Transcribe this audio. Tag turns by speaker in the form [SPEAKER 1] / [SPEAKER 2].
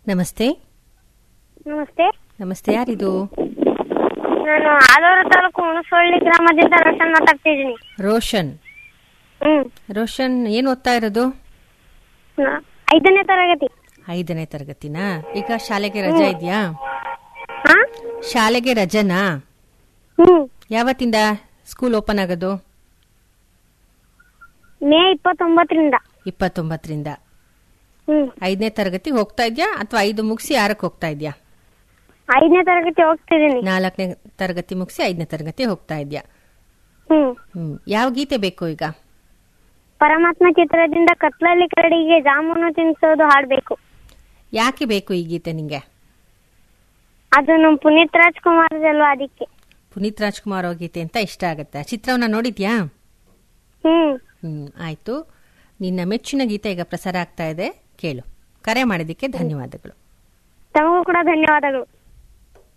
[SPEAKER 1] ನಮಸ್ತೆ
[SPEAKER 2] ನಮಸ್ತೆ
[SPEAKER 1] ನಮಸ್ತೆ ಯಾರಿದು
[SPEAKER 2] ನಾನು ಆಲೂರು ತಾಲೂಕು ಹುಣಸೊಳ್ಳಿ ಗ್ರಾಮದಿಂದ ರೋಷನ್ ಮಾತಾಡ್ತಿದ್ದೀನಿ
[SPEAKER 1] ರೋಷನ್
[SPEAKER 2] ಹ್ಮ್
[SPEAKER 1] ರೋಷನ್ ಏನು ಓದ್ತಾ ಇರೋದು
[SPEAKER 2] ನಾ- ಐದನೇ ತರಗತಿ
[SPEAKER 1] ಐದನೇ ತರಗತಿನಾ ಈಗ ಶಾಲೆಗೆ ರಜೆ ಇದೆಯಾ
[SPEAKER 2] ಹಾ
[SPEAKER 1] ಶಾಲೆಗೆ ರಜನಾ
[SPEAKER 2] ಹ್ಮ್
[SPEAKER 1] ಯಾವತ್ತಿಂದ ಸ್ಕೂಲ್ ಓಪನ್ ಆಗೋದು
[SPEAKER 2] ಮೇ ಇಪ್ಪತ್ತೊಂಬತ್ತರಿಂದ
[SPEAKER 1] ಇಪ್ಪತ್ತೊಂಬತ್ತರಿಂದ
[SPEAKER 2] ಹ್ಮ್
[SPEAKER 1] ಐದನೇ ತರಗತಿ ಹೋಗ್ತಾ ಇದ್ಯಾ ಅಥವಾ ಐದು ಮುಗಿಸಿ ಆರಕ್ಕೆ ಹೋಗ್ತಾ ಇದ್ಯಾ
[SPEAKER 2] ಐದನೇ ತರಗತಿ ಹೋಗ್ತಿದ್ದೀನಿ
[SPEAKER 1] ನಾಲ್ಕನೇ ತರಗತಿ ಮುಗಿಸಿ ಐದನೇ ತರಗತಿ ಹೋಗ್ತಾ ಇದ್ಯಾ
[SPEAKER 2] ಹ್ಮ್
[SPEAKER 1] ಹ್ಮ್ ಯಾವ ಗೀತೆ ಬೇಕು ಈಗ
[SPEAKER 2] ಪರಮಾತ್ಮ ಚಿತ್ರದಿಂದ ಕತ್ಲಲ್ಲಿ ಕರಡಿಗೆ ಜಾಮೂನು ತಿನ್ಸೋದು ಹಾಡ್ಬೇಕು
[SPEAKER 1] ಯಾಕೆ ಬೇಕು ಈ ಗೀತೆ ನಿಂಗೆ
[SPEAKER 2] ಅದು ನಮ್ ಪುನೀತ್ ರಾಜ್ಕುಮಾರ್ ಅಲ್ವಾ ಅದಕ್ಕೆ
[SPEAKER 1] ಪುನೀತ್ ರಾಜ್ಕುಮಾರ್ ಅವ್ರ ಗೀತೆ ಅಂತ ಇಷ್ಟ ಆಗುತ್ತೆ ಚಿತ್ರವನ್ನ ನೋಡಿದ್ಯಾ
[SPEAKER 2] ಹ್ಮ್
[SPEAKER 1] ಹ್ಮ್ ಆಯ್ತು ನಿನ್ನ ಮೆಚ್ಚಿನ ಗೀತೆ ಈಗ ಪ್ರಸಾರ ಆಗ್ತಾ ಇದೆ ಕೇಳು ಕರೆ ಮಾಡಿದ್ದಕ್ಕೆ ಧನ್ಯವಾದಗಳು
[SPEAKER 2] ತಮಗೂ ಕೂಡ ಧನ್ಯವಾದಗಳು